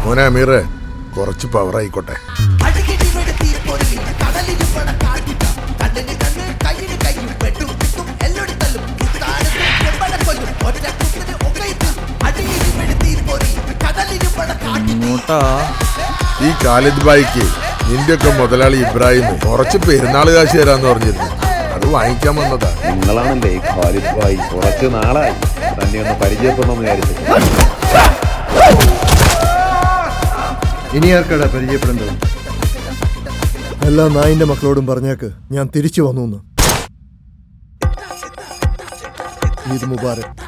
മോനെ അമീറെ കുറച്ച് പവർ ആയിക്കോട്ടെ ഇങ്ങോട്ടാ ഈ ഖാലിദ് ബായിക്ക് നിന്റെയൊക്കെ മുതലാളി ഇബ്രാഹിം കുറച്ച് പെരുന്നാൾ കാശ് തരാന്ന് പറഞ്ഞിരുന്നു അത് വാങ്ങിക്കാൻ വന്നതാ നിങ്ങളാണല്ലേ ഈ ഖാലിദ് ഭായി കുറച്ച് നാളായി തന്നെ ഒന്ന് പരിചയപ്പെടണമെന്ന് വിചാരിച്ചു ഇനി ആർക്കാടാ പരിചയപ്പെടേണ്ടത് എല്ലാ നായിന്റെ മക്കളോടും പറഞ്ഞേക്ക് ഞാൻ തിരിച്ചു വന്നു എന്ന് ഈദ് മുബാരക്